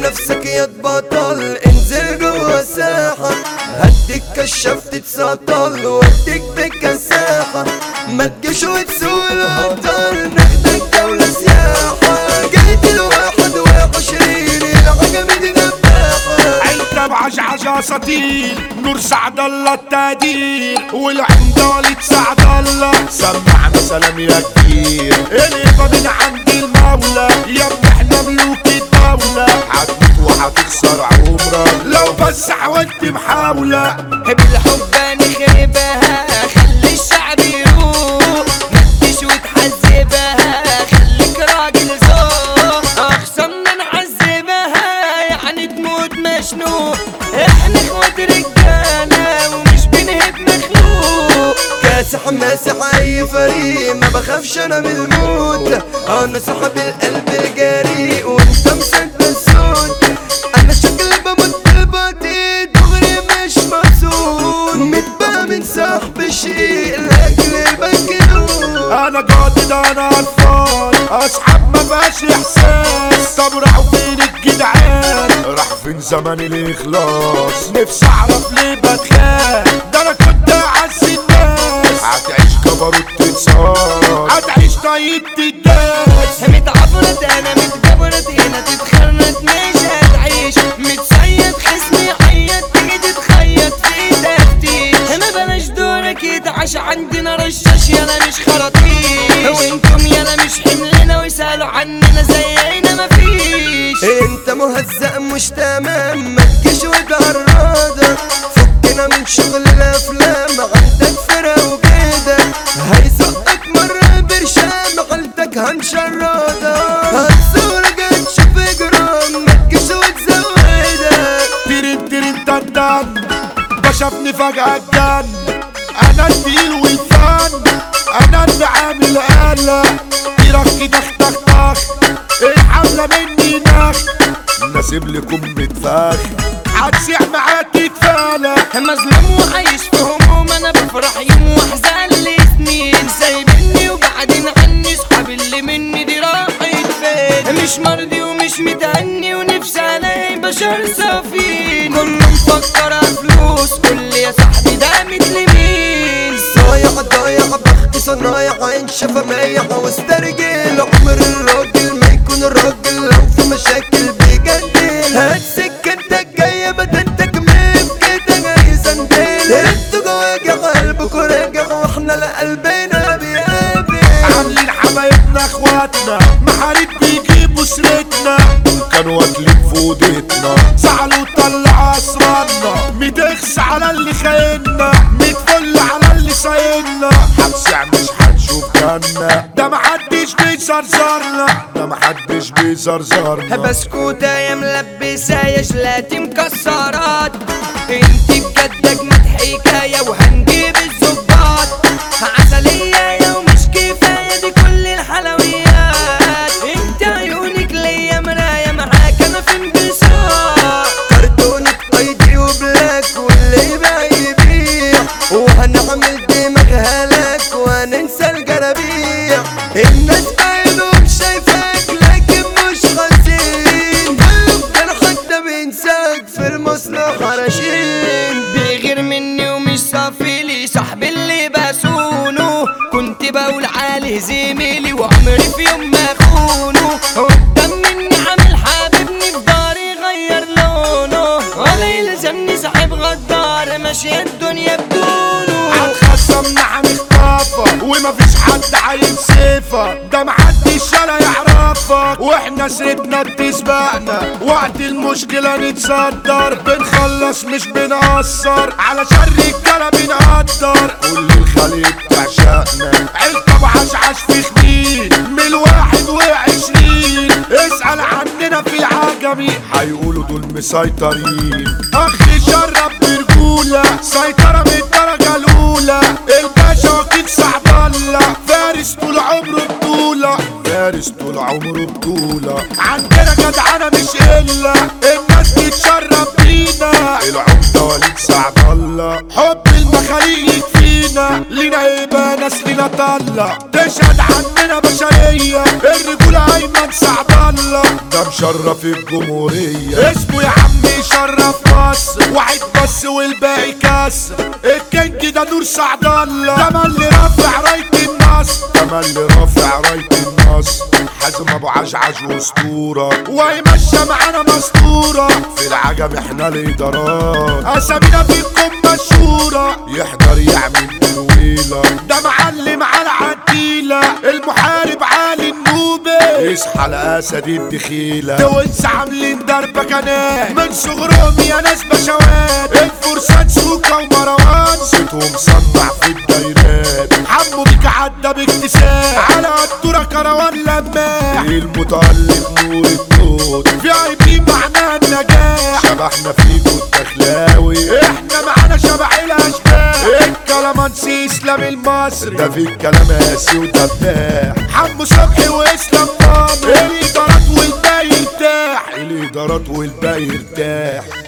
نفسك يا تبطل انزل جوا الساحة هديك كشاف تتسطل واديك بكساحة ما تجيش وتسوق الابطال ناخدك دولة سياحة جيت الواحد وعشرين العجمة دي نباحة عيلة بعجعج اساطير نور سعد الله التقدير والعمدالة سعد الله سمعنا سلام يا كبير الهبة من عند المولى يا ابني احنا ملوك الدولة هتموت وهتخسر عمرك لو بس حاولت محاولة بالحب نخربها خلي الشعب يروق مدش وتحذبها خليك راجل ذوق اخصمنا نعذبها يعني تموت مشنوق احنا اخوات رجاله ومش بنهب مخلوق كاسح ماسح اي فريق ما بخافش انا من الموت انا صاحب القلب الجريء وانت مسد الصوت انا شكلي بموت بالبطيء دغري مش مبسوط متبقى من صاحب الشيء لاجل بكروت انا جادد انا قرفان اصحاب ما بقاش احساس طب راحوا فين الجدعان راح فين زمان الاخلاص نفسي اعرف ليه بتخاف ده انا كنت اعز الناس هتعيش كبروت تنسان هتعيش طيب تداس متعفرت انا متجبرت هنا تتخرت مش هتعيش متسيد خصمي حيط تيجي تتخيط في تفتيش انا بلاش دورك يتعش عندنا رشاش يالا مش خراطيش وانتم يالا مش حملنا ويسالوا عننا زينا مفيش انت مهزأ مش تمام ما تجيش وتعرضك فكنا من شغل الافلام عندك فرق وكده هيزقك مرة برشام عيلتك هنشردك هتصورك تشوف جرام ما تجيش وتزودك ترين ترين تندن ده شافني فجأة اتجن انا التقيل والفن انا اللي عامل قلق يركي تخ تخ تخ الحملة مني نخ ناسب لكم متفخ هتسيح معاك تتفالى مظلوم وعايش في هموم انا بفرح يوم واحزن لسنين سايبني وبعدين عني صحابي اللي مني دي راحت فين مش مرضي ومش متهني ونفسي الاقي بشر صافين كله مفكر فلوس كل يا صاحبي ده مثل مين صايع ضايع بخت صنايع عين شفا مايع واسترجل عمر الراجل ما يكون الراجل لو في مشاكل بيجدل هات سكتك جاية بدنتك ميم كده جاي سندل انتوا جواك قلبك راجع واحنا لا قلبنا بيقابل عاملين حبايبنا اخواتنا محارب بيجيبوا سيرتنا كانوا واكلين في اوضتنا زعلوا طلعوا اسرارنا متخس على اللي خايننا متفل على اللي سايقنا هنسع مش هنشوف جنة ده محدش بيزرزرنا ده محدش بيزرزرنا بسكوتة يا ملبسة يا جلاتي مكسرات انت بجد اجمد حكاية وهنجيب الظباط عسلية يا ومش كفاية دي كل الحلويات انت عيونك ليا مراية معاك انا في انبساط كرتونك ايدي وبلاك واللي يبيع يبيع وهنعمل دماغ هلاك وهننسى الجرابيع الناس بعينهم شايفاك لكن مش خاسين قلب جرحك ده بينساك في المصلحة رشين بيغير مني ومش صافي لي صاحبي اللي بسونه كنت بقول عليه زميلي وعمري في يوم ما اخونه قدام مني عامل حبيبني في داري غير لونه ولا يلزمني صاحب غدار ماشي الدنيا بدونه هنخصمنا هنخطفك ومفيش حد عايز سيفك ده محدش ولا يعرفك واحنا سيبنا بتسبقنا وقت المشكلة نتصدر بنخلص مش بنقصر على شر الرجالة بنقدر كل الخليج تعشقنا عيلة بعشعش في خدين من الواحد وعشرين اسأل عننا في العجمي هيقولوا دول مسيطرين اخ شرب برجولة سيطرة من الدرجة الأولى الباشا وكيل صعب الله فارس طول عمره بطولة فارس طول عمره بطولة عندنا جدعنة مش قلة الناس تتشرب بينا العمدة وليد سعد الله حب المخاليق يكفينا لينا هيبة ناس لينا طلة تشهد عننا بشرية الرجولة أيمن سعد الله ده مشرف الجمهورية اسمه يا عم يشرف مصر واحد بس والباقي كسر الكينج ده نور سعد الله ده اللي رافع راية النصر ده اللي رافع راية النصر حازم ابو عجعج واسطورة ويمشى معانا مسطورة في العجب احنا الادارات اسامينا فيكم مشهورة يحضر يعمل تنويلة ده معلم على عديلة المحارب علي النوبي يصحى الاسد الدخيلة توينس عاملين دربة كنات من صغرهم يا ناس بشوات الفرسان سوكا ومروان صوتهم صدع في الدايرات حمو بيك عدى باكتساب على الدورة كروان لماح المتألق نور التوت في اي بي معناه النجاح شبحنا فيكو الدخلاوي احنا معانا شبح الاشباح الكلامانسي اسلام المصري ده في الكلام قاسي ودباح حمو صبحي واسلام طامر الادارات والباقي يرتاح الادارات والباقي يرتاح